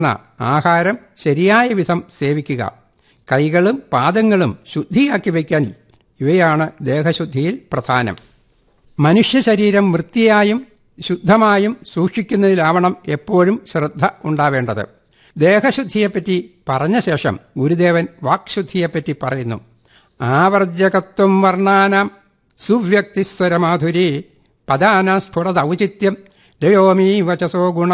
ആഹാരം ശരിയായ വിധം സേവിക്കുക കൈകളും പാദങ്ങളും ശുദ്ധിയാക്കി വയ്ക്കാൻ ഇവയാണ് ദേഹശുദ്ധിയിൽ പ്രധാനം മനുഷ്യ ശരീരം വൃത്തിയായും ശുദ്ധമായും സൂക്ഷിക്കുന്നതിലാവണം എപ്പോഴും ശ്രദ്ധ ഉണ്ടാവേണ്ടത് ദേഹശുദ്ധിയെപ്പറ്റി പറഞ്ഞ ശേഷം ഗുരുദേവൻ വാക്ശുദ്ധിയെപ്പറ്റി പറയുന്നു ആവർജകത്വം വർണ്ണാനാം സുവ്യക്തിസ്വരമാധുരി പദാന സ്ഫുടത ഔചിത്യം ലയോമീ വചസോ ഗുണ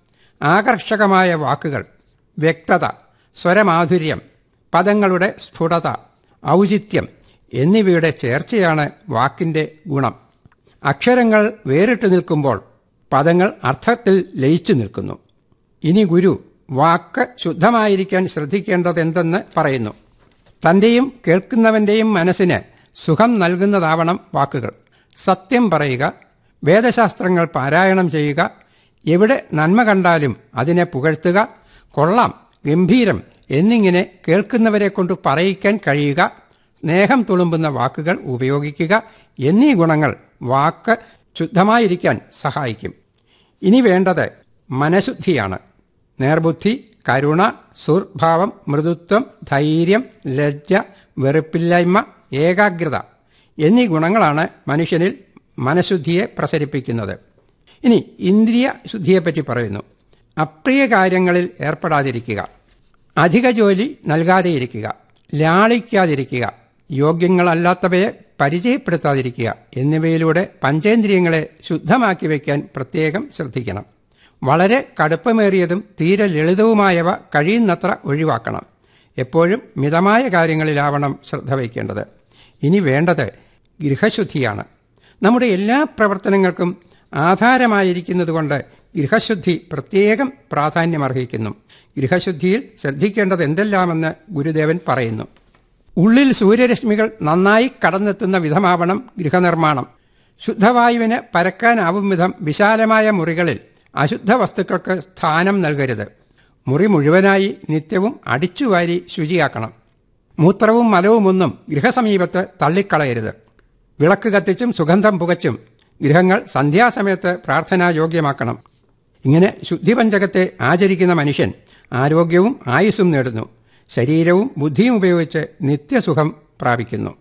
ആകർഷകമായ വാക്കുകൾ വ്യക്തത സ്വരമാധുര്യം പദങ്ങളുടെ സ്ഫുടത ഔചിത്യം എന്നിവയുടെ ചേർച്ചയാണ് വാക്കിൻ്റെ ഗുണം അക്ഷരങ്ങൾ വേറിട്ട് നിൽക്കുമ്പോൾ പദങ്ങൾ അർത്ഥത്തിൽ ലയിച്ചു നിൽക്കുന്നു ഇനി ഗുരു വാക്ക് ശുദ്ധമായിരിക്കാൻ ശ്രദ്ധിക്കേണ്ടതെന്തെന്ന് പറയുന്നു തൻ്റെയും കേൾക്കുന്നവൻ്റെയും മനസ്സിന് സുഖം നൽകുന്നതാവണം വാക്കുകൾ സത്യം പറയുക വേദശാസ്ത്രങ്ങൾ പാരായണം ചെയ്യുക എവിടെ നന്മ കണ്ടാലും അതിനെ പുകഴ്ത്തുക കൊള്ളാം ഗംഭീരം എന്നിങ്ങനെ കേൾക്കുന്നവരെ കൊണ്ട് പറയിക്കാൻ കഴിയുക സ്നേഹം തുളുമ്പുന്ന വാക്കുകൾ ഉപയോഗിക്കുക എന്നീ ഗുണങ്ങൾ വാക്ക് ശുദ്ധമായിരിക്കാൻ സഹായിക്കും ഇനി വേണ്ടത് മനഃശുദ്ധിയാണ് നേർബുദ്ധി കരുണ സുർഭാവം മൃദുത്വം ധൈര്യം ലജ്ജ വെറുപ്പില്ലായ്മ ഏകാഗ്രത എന്നീ ഗുണങ്ങളാണ് മനുഷ്യനിൽ മനഃശുദ്ധിയെ പ്രസരിപ്പിക്കുന്നത് ഇനി ഇന്ദ്രിയ ശുദ്ധിയെപ്പറ്റി പറയുന്നു അപ്രിയ കാര്യങ്ങളിൽ ഏർപ്പെടാതിരിക്കുക അധിക ജോലി നൽകാതെയിരിക്കുക ലാളിക്കാതിരിക്കുക യോഗ്യങ്ങളല്ലാത്തവയെ പരിചയപ്പെടുത്താതിരിക്കുക എന്നിവയിലൂടെ പഞ്ചേന്ദ്രിയങ്ങളെ ശുദ്ധമാക്കി വയ്ക്കാൻ പ്രത്യേകം ശ്രദ്ധിക്കണം വളരെ കടുപ്പമേറിയതും തീരെ ലളിതവുമായവ കഴിയുന്നത്ര ഒഴിവാക്കണം എപ്പോഴും മിതമായ കാര്യങ്ങളിലാവണം ശ്രദ്ധ വയ്ക്കേണ്ടത് ഇനി വേണ്ടത് ഗൃഹശുദ്ധിയാണ് നമ്മുടെ എല്ലാ പ്രവർത്തനങ്ങൾക്കും ആധാരമായിരിക്കുന്നതുകൊണ്ട് ഗൃഹശുദ്ധി പ്രത്യേകം പ്രാധാന്യമർഹിക്കുന്നു ഗൃഹശുദ്ധിയിൽ ശ്രദ്ധിക്കേണ്ടത് എന്തെല്ലാമെന്ന് ഗുരുദേവൻ പറയുന്നു ഉള്ളിൽ സൂര്യരശ്മികൾ നന്നായി കടന്നെത്തുന്ന വിധമാവണം ഗൃഹനിർമ്മാണം ശുദ്ധവായുവിന് പരക്കാനാവും വിധം വിശാലമായ മുറികളിൽ അശുദ്ധ വസ്തുക്കൾക്ക് സ്ഥാനം നൽകരുത് മുറി മുഴുവനായി നിത്യവും അടിച്ചുവാരി ശുചിയാക്കണം മൂത്രവും മലവുമൊന്നും ഗൃഹസമീപത്ത് തള്ളിക്കളയരുത് വിളക്ക് കത്തിച്ചും സുഗന്ധം പുകച്ചും ഗൃഹങ്ങൾ സന്ധ്യാസമയത്ത് പ്രാർത്ഥനായോഗ്യമാക്കണം ഇങ്ങനെ ശുദ്ധിപഞ്ചകത്തെ ആചരിക്കുന്ന മനുഷ്യൻ ആരോഗ്യവും ആയുസ്സും നേടുന്നു ശരീരവും ബുദ്ധിയും ഉപയോഗിച്ച് നിത്യസുഖം പ്രാപിക്കുന്നു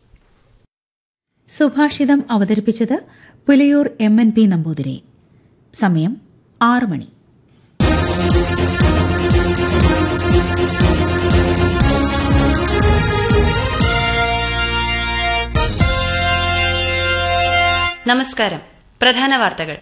സുഭാഷിതം അവതരിപ്പിച്ചത് Pulayur M N P Namboothiri സമയം ആറ് മണി നമസ്കാരം പ്രധാന വാർത്തകൾ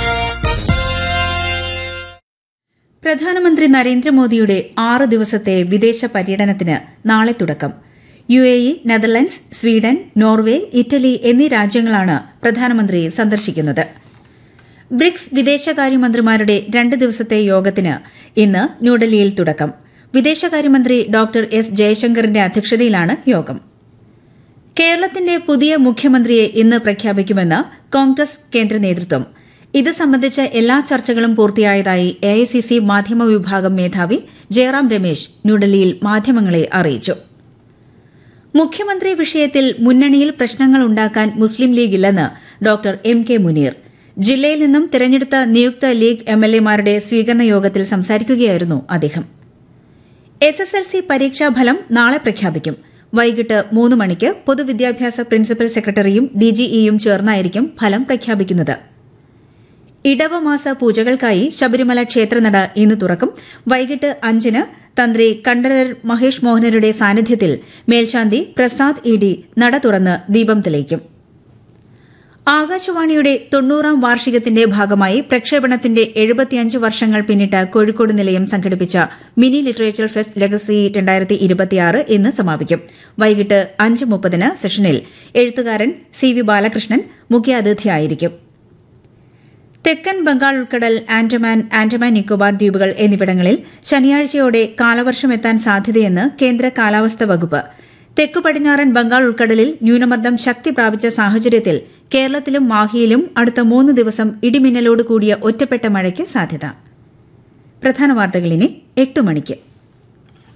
പ്രധാനമന്ത്രി നരേന്ദ്രമോദിയുടെ ആറ് ദിവസത്തെ വിദേശ പര്യടനത്തിന് നാളെ തുടക്കം U A E Netherlands Sweden Norway Italy എന്നീ രാജ്യങ്ങളാണ് പ്രധാനമന്ത്രി സന്ദർശിക്കുന്നത് ബ്രിക്സ് വിദേശകാര്യമന്ത്രിമാരുടെ രണ്ട് ദിവസത്തെ യോഗത്തിന് ഇന്ന് ന്യൂഡൽഹിയിൽ തുടക്കം വിദേശകാര്യമന്ത്രി ഡോക്ടർ എസ് ജയശങ്കറിന്റെ അധ്യക്ഷതയിലാണ് യോഗം കേരളത്തിന്റെ പുതിയ മുഖ്യമന്ത്രിയെ ഇന്ന് പ്രഖ്യാപിക്കുമെന്ന് കോൺഗ്രസ് കേന്ദ്ര നേതൃത്വം ഇത് സംബന്ധിച്ച എല്ലാ ചർച്ചകളും പൂർത്തിയായതായി എഐസിസി മാധ്യമ വിഭാഗം മേധാവി ജയറാം രമേശ് ന്യൂഡൽഹിയിൽ മാധ്യമങ്ങളെ അറിയിച്ചു മുഖ്യമന്ത്രി വിഷയത്തിൽ മുന്നണിയിൽ പ്രശ്നങ്ങൾ ഉണ്ടാക്കാൻ മുസ്ലിം ലീഗ് ഇല്ലെന്ന് ഡോക്ടർ എം കെ മുനീർ ജില്ലയിൽ നിന്നും തിരഞ്ഞെടുത്ത നിയുക്ത ലീഗ് എംഎൽഎമാരുടെ സ്വീകരണ യോഗത്തിൽ സംസാരിക്കുകയായിരുന്നു അദ്ദേഹം എസ് എസ് എൽ സി പരീക്ഷാഫലം നാളെ പ്രഖ്യാപിക്കും വൈകിട്ട് മൂന്ന് മണിക്ക് പൊതുവിദ്യാഭ്യാസ പ്രിൻസിപ്പൽ സെക്രട്ടറിയും ഡിജിഇയും ചേർന്നായിരിക്കും ഫലം പ്രഖ്യാപിക്കുന്നത് ഇടവമാസ പൂജകൾക്കായി ശബരിമല ക്ഷേത്രനട ഇന്ന് തുറക്കും വൈകിട്ട് അഞ്ചിന് തന്ത്രി കണ്ഠരർ മഹേഷ് മോഹനരുടെ സാന്നിധ്യത്തിൽ മേൽശാന്തി പ്രസാദ് ഇ ഡി നട തുറന്ന് ദീപം തെളിയിക്കും ആകാശവാണിയുടെ തൊണ്ണൂറാം വാർഷികത്തിന്റെ ഭാഗമായി പ്രക്ഷേപണത്തിന്റെ എഴുപത്തിയഞ്ച് വർഷങ്ങൾ പിന്നിട്ട കോഴിക്കോട് നിലയം സംഘടിപ്പിച്ച മിനി ലിറ്ററേച്ചർ ഫെസ്റ്റ് ലെഗസി രണ്ടായിരത്തി ഇരുപത്തിയാറ് ഇന്ന് സമാപിക്കും വൈകിട്ട് അഞ്ച് മുപ്പതിന് സെഷനിൽ എഴുത്തുകാരൻ സി വി ബാലകൃഷ്ണൻ മുഖ്യാതിഥിയായിരിക്കും തെക്കൻ ബംഗാൾ ഉൾക്കടൽ ആൻഡമാൻ ആൻഡമാൻ നിക്കോബാർ ദ്വീപുകൾ എന്നിവിടങ്ങളിൽ ശനിയാഴ്ചയോടെ കാലവർഷം എത്താൻ സാധ്യതയെന്ന് കേന്ദ്ര കാലാവസ്ഥാ വകുപ്പ് തെക്കു പടിഞ്ഞാറൻ ബംഗാൾ ഉൾക്കടലിൽ ന്യൂനമർദ്ദം ശക്തി പ്രാപിച്ച സാഹചര്യത്തിൽ കേരളത്തിലും മാഹിയിലും അടുത്ത മൂന്ന് ദിവസം ഇടിമിന്നലോട് കൂടിയ ഒറ്റപ്പെട്ട മഴയ്ക്ക് സാധ്യത പ്രധാന വാർത്തകൾ ഇനി എട്ട് മണിക്ക്